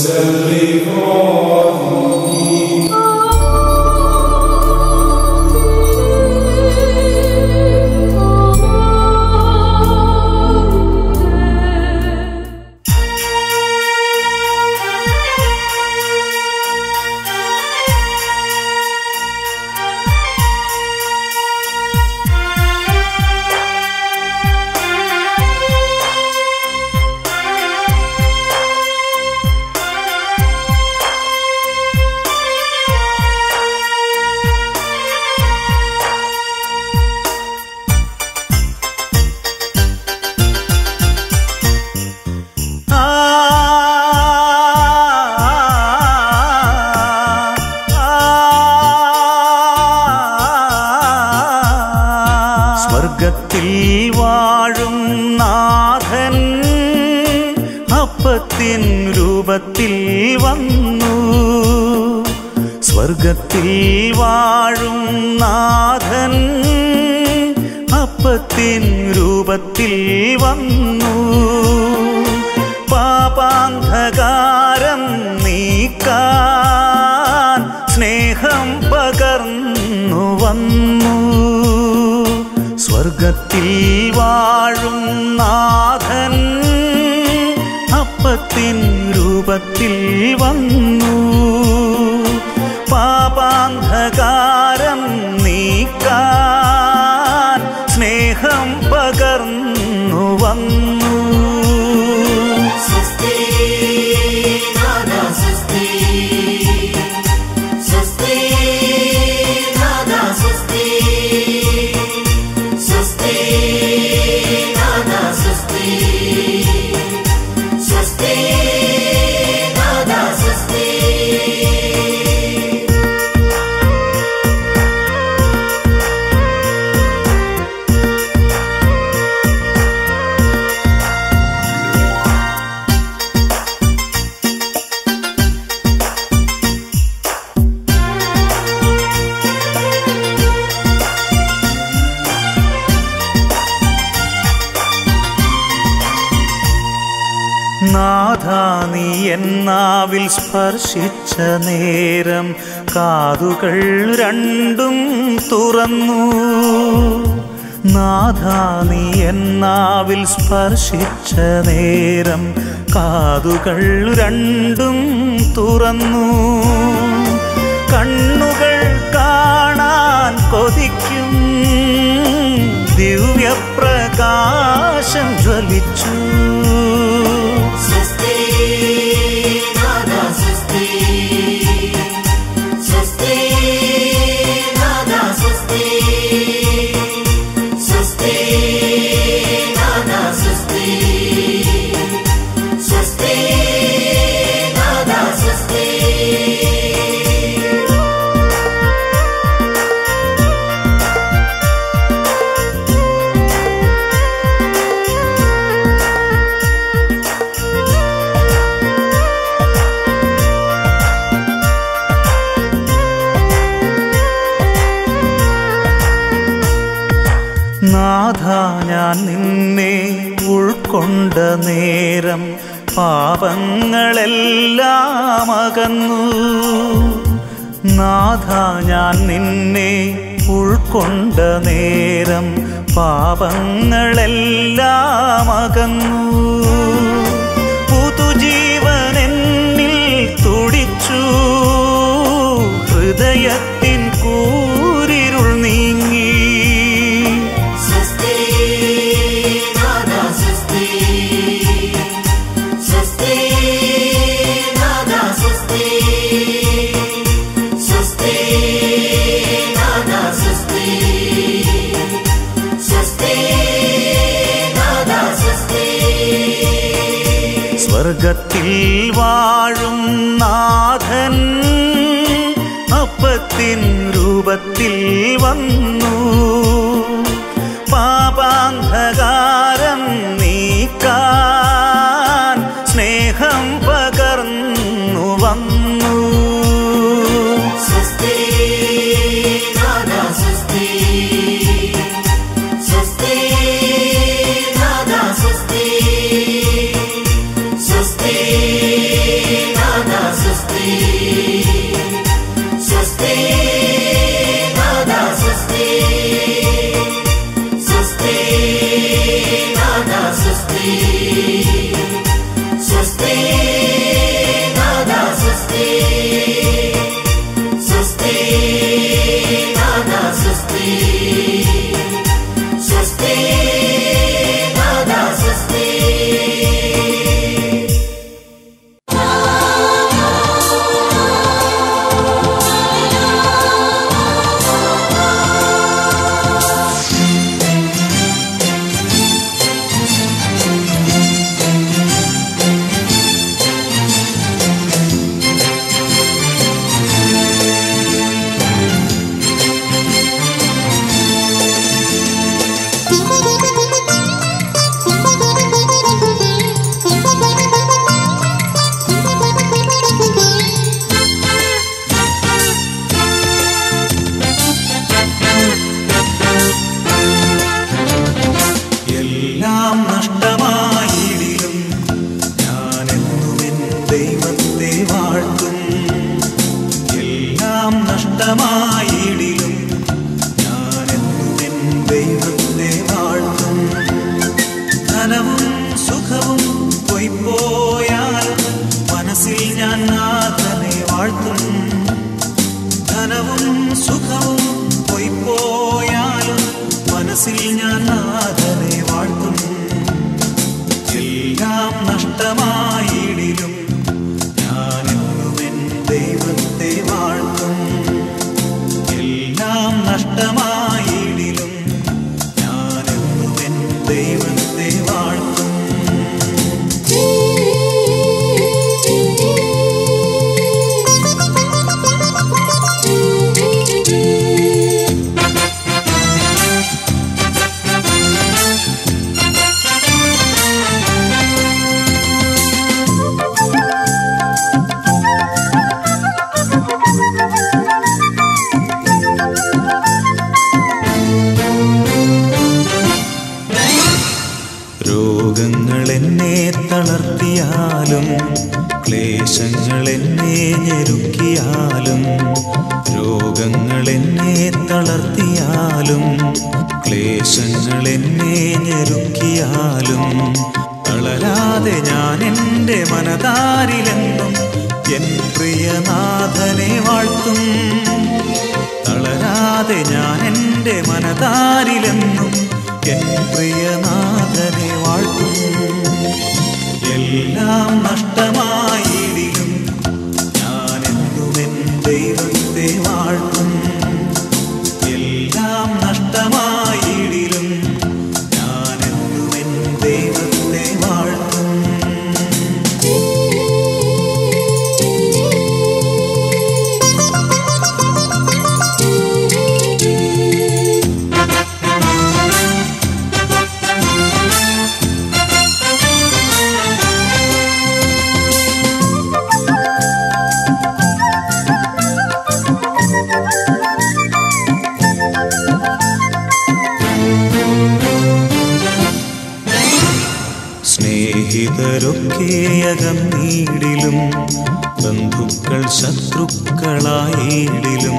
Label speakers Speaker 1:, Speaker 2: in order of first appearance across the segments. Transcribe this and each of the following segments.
Speaker 1: ആ, സ്വർഗത്തിൽ വാഴും നാഥൻ അപ്പത്തിൻ രൂപത്തിൽ വന്നു സ്വർഗത്തിൽ വാഴും നാഥൻ അപ്പത്തിൻ രൂപത്തിൽ വന്നു പാപാന്ധകാരം നീക്കാൻ സ്നേഹം പകർന്നു വന്നു സ്വർഗത്തിൽ വാഴും നാഥൻ അപ്പത്തിൻ രൂപത്തിൽ വന്നു പാപാന്ധകാരം നീക്കാൻ സ്നേഹം പകർന്നു വന്നു
Speaker 2: സ്വസ്തി നാദാ സ്വസ്തി സ്വസ്തി നാദാ സ്വസ്തി സ്വസ്തി നാദാ സ്വസ്തി സ്വസ്തി നാദാ സ്വസ്തി
Speaker 1: നാഥാ നീ എന്നാവിൽ സ്പർശിച്ച നേരം കാതുകൾ രണ്ടും തുറന്നു നാഥാ നീ എന്നാവിൽ സ്പർശിച്ച നേരം കാതുകൾ രണ്ടും തുറന്നു കണ്ണുകൾ കാണാൻ കൊതിക്കും ദിവ്യപ്രകാശം ജ്വലിച്ചു
Speaker 2: സ്വസ്തി നാദാ സ്വസ്തി സ്വസ്തി നാദാ സ്വസ്തി സ്വസ്തി നാദാ സ്വസ്തി സ്വസ്തി നാദാ സ്വസ്തി
Speaker 1: നാഥ ഞാൻ നിന്നെ ഉൾക്കൊണ്ട നേരം പാപങ്ങളെല്ലാം അകന്നു നാഥ ഞാൻ നിന്നെ ഉൾക്കൊണ്ട നേരം പാപങ്ങളെല്ലാം അകന്നു പുതുജീവൻ എന്നിൽ തുടിച്ചു ഹൃദയത്തിൻ കൂരിരുൾ നീങ്ങി
Speaker 2: സ്വസ്തി നാദാ സ്വസ്തി സ്വസ്തി നാദാ സ്വസ്തി സ്വസ്തി നാദാ സ്വസ്തി സ്വസ്തി നാദാ സ്വസ്തി
Speaker 1: സ്വർഗത്തിൽ വാഴും നാഥൻ അപ്പത്തിൻ രൂപത്തിൽ വന്നു പാപാന്ധകാരം നീക്കാൻ സ്നേഹം പകർന്നു വന്നു
Speaker 2: സ്വസ്തി നാദാ സ്വസ്തി സ്വസ്തി നാദാ സ്വസ്തി സ്വസ്തി നാദാ സ്വസ്തി നാദാ സ്വസ്തി സ്വസ്തി നാദാ സ്വസ്തി സ്വസ്തി നാദാ സ്വസ്തി സ്വസ്തി നാദാ സ്വസ്തി സ്വസ്തി നാദാ സ്വസ്തി
Speaker 1: എല്ലാം നഷ്ടമായിടിലും ഞാനെന്നും എൻ ദൈവത്തെ വാഴ്ത്തും എല്ലാം നഷ്ടമായിടിലും ഞാനെന്നും എൻ ദൈവത്തെ വാഴ്ത്തും ധനവും സുഖവും പൊയ്പോയാലും മനസ്സിൽ ഞാൻ നാഥനെ വാഴ്ത്തും ധനവും സുഖവും പൊയ്പോയാലും മനസ്സിൽ ഞാൻ നാഥനെ വാഴ്ത്തും എല്ലാം നഷ്ടമായിടിലും ഞാനെന്നും എൻ ദൈവത്തെ വാഴ്ത്തും എല്ലാം നഷ്ടമായിടിലും ഞാനെന്നും എൻ ദൈവത്തെ വാഴ്ത്തും രോഗങ്ങൾ എന്നെ തളർത്തിയാലും ക്ലേശങ്ങൾ എന്നെ ഞെരുക്കിയാലും രോഗങ്ങൾ എന്നെ തളർത്തിയാലും ക്ലേശങ്ങൾ എന്നെ ഞെരുക്കിയാലും തളരാതെ ഞാൻ എൻ്റെ മനതാരിലെന്നും എൻ പ്രിയനാഥനെ വാഴ്ത്തും തളരാതെ ഞാൻ എൻ്റെ മനതാരിലെന്നും എൻ പ്രിയനാഥനെ വാഴ്ത്തും എല്ലാം നഷ്ടമായിടിലും ഞാനെന്നും എൻ ദൈവത്തെ വാഴ്ത്തും എല്ലാം നഷ്ടമായിടിലും ഞാനെന്നും എൻ ദൈവത്തെ വാഴ്ത്തും സ്നേഹിതരൊക്കെയകന്നീടിലും ബന്ധുക്കൾ ശത്രുക്കളായിടിലും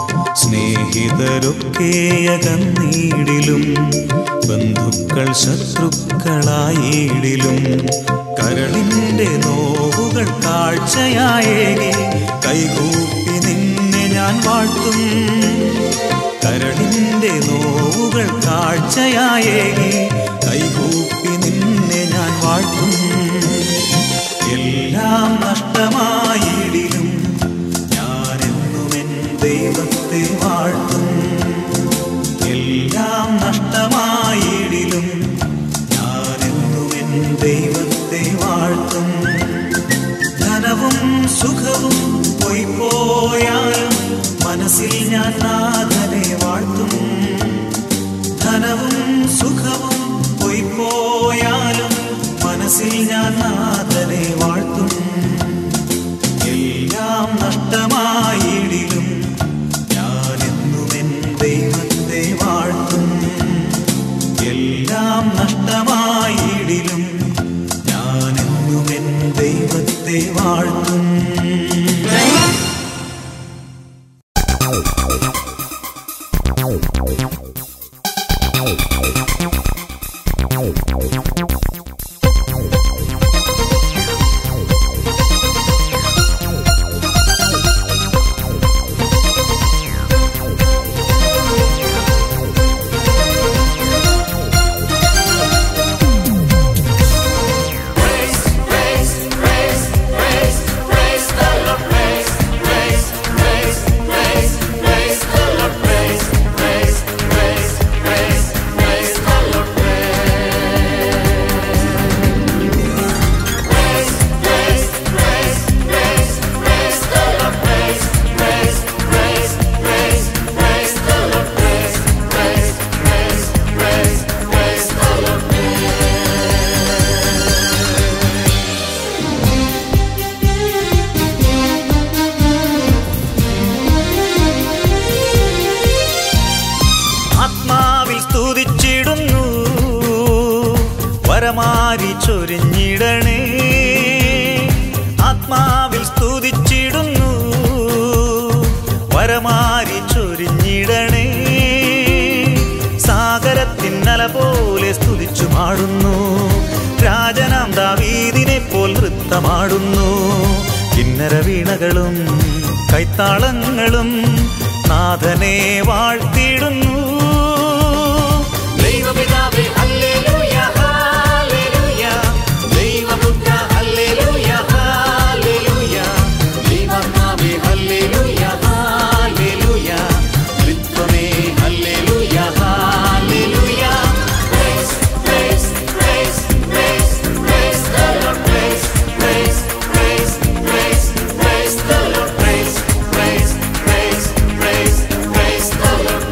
Speaker 1: സ്നേഹിതരൊക്കെയകന്നീടിലും ബന്ധുക്കൾ ശത്രുക്കളായിടിലും കരളിൻ്റെ നോവുകൾ കാഴ്ചയായേകി കൈകൂപ്പി നിന്നെ ഞാൻ വാഴ്ത്തും കരളിൻ്റെ നോവുകൾ കാഴ്ചയായേകി കൈകൂപ്പി നിന്നെ ഞാൻ വാഴ്ത്തും എല്ലാം നഷ്ടമായിടിലും ഞാനെന്നും എൻ ദൈവത്തെ വാഴ്ത്തും എല്ലാം നഷ്ടമായിടിലും ഞാനെന്നും എൻ ദൈവത്തെ വാഴ്ത്തും ധനവും സുഖവും പൊയ്പോയാലും മനസ്സിൽ ഞാൻ നാഥനെ വാഴ്ത്തും ധനവും സുഖവും പൊയ്പോയാലും മനസ്സിൽ ഞാൻ നാഥനെ വാഴ്ത്തും എല്ലാം നഷ്ടമായിടിലും ഞാനെന്നും എൻ ദൈവത്തെ വാഴ്ത്തും എല്ലാം നഷ്ടമായിടിലും ഞാനെന്നും എൻ ദൈവത്തെ വാഴ്ത്തും വരമാരി ചൊരിഞ്ഞിടണേ ആത്മാവിൽ സ്തുതിച്ചിടുന്നു വരമാരി ചൊരിഞ്ഞിടണേ സാഗരത്തിന്നല പോലെ സ്തുതിച്ചു പാടുന്നു രാജനാം ദാവീദിനെ പോൽ നൃത്തമാടുന്നു കിന്നര വീണകളും കൈത്താളങ്ങളും നാഥനെ വാഴ്ത്തിയിടുന്നു ദൈവപിതാവേ ഹല്ലേലൂയ ഹല്ലേലൂയ ദൈവപുത്ര ഹല്ലേലൂയ ഹല്ലേലൂയ ദൈവാത്മാവേ ഹല്ലേലൂയ ഹല്ലേലൂയ ത്രിത്വമേ ഹല്ലേലൂയ ഹല്ലേലൂയ
Speaker 2: Praise, praise, praise, praise, praise the Lord. Praise, praise, praise, praise, praise the Lord. Praise, praise, praise, praise, praise the Lord.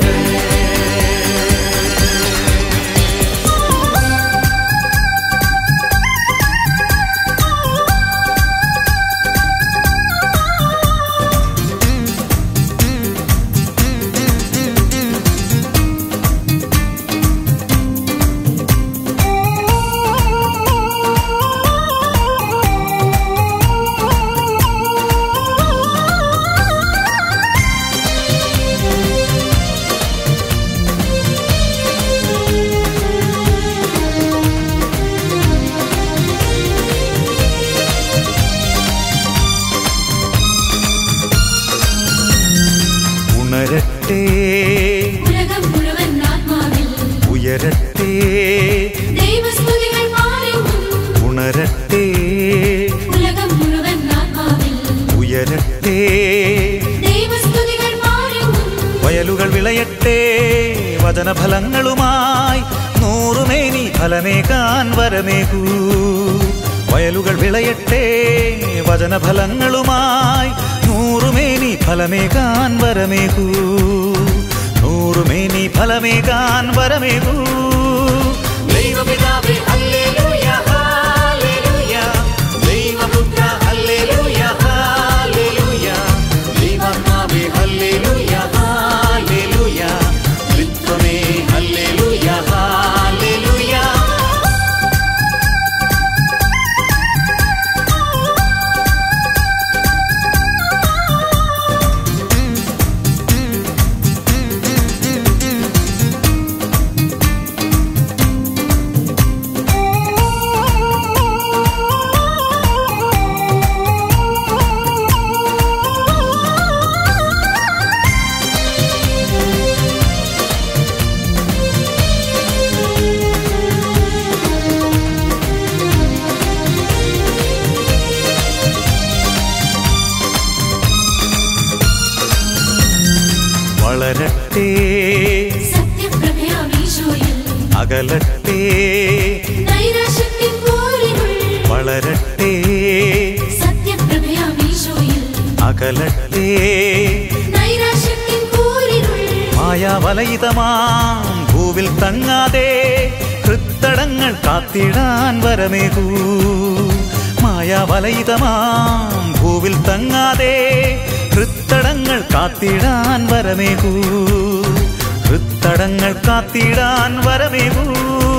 Speaker 1: ഉണരട്ടെ
Speaker 3: ഉലകം മുഴുവൻ ആത്മാവിൽ
Speaker 1: ഉയരട്ടെ
Speaker 3: ദൈവസ്തുതികൾ പാടുന്നു
Speaker 1: ഉണരട്ടെ
Speaker 3: ഉലകം മുഴുവൻ ആത്മാവിൽ
Speaker 1: ഉയരട്ടെ
Speaker 3: ദൈവസ്തുതികൾ പാടുന്നു
Speaker 1: വയലുകൾ വിളയട്ടെ വചനഫലങ്ങളുമായി നൂറുമേനി ഫലമേകാൻ വരമേകൂ വയലുകൾ വിളയട്ടെ വചനഫലങ്ങളുമായി നൂറുമേനി ഫലമേകാൻ വരമേകൂ നൂറുമേനി ഫലമേകാൻ വരമേകൂ ദൈവപിതാവേ ഹല്ലേലൂയ ഹല്ലേലൂയ ദൈവപുത്ര ഹല്ലേലൂയ ഹല്ലേലൂയ ദൈവാത്മാവേ ഹല്ലേലൂയ ഹല്ലേലൂയ ത്രിത്വമേ ഹല്ലേലൂയ ഹല്ലേലൂയ വളരട്ടെ
Speaker 3: സത്യപ്രഭയാം ഈശോയിൽ
Speaker 1: അകലട്ടെ
Speaker 3: നൈരാശ്യത്തിൻ പോരിനുൾ
Speaker 1: വളരട്ടെ
Speaker 3: സത്യപ്രഭയാം ഈശോയിൽ
Speaker 1: അകലട്ടെ
Speaker 3: നൈരാശ്യത്തിൻ പോരിനുൾ
Speaker 1: മായാവലയിതമാം ഭൂവിൽ തങ്ങാതെ ഹൃത്തടങ്ങൾ കാത്തിടാൻ വരമേകൂ മായാവലയിതമാം ഭൂവിൽ തങ്ങാതെ ഹൃത്തടങ്ങൾ കാത്തിടാൻ വരമേകൂ ഹൃത്തടങ്ങൾ കാത്തിടാൻ വരമേകൂ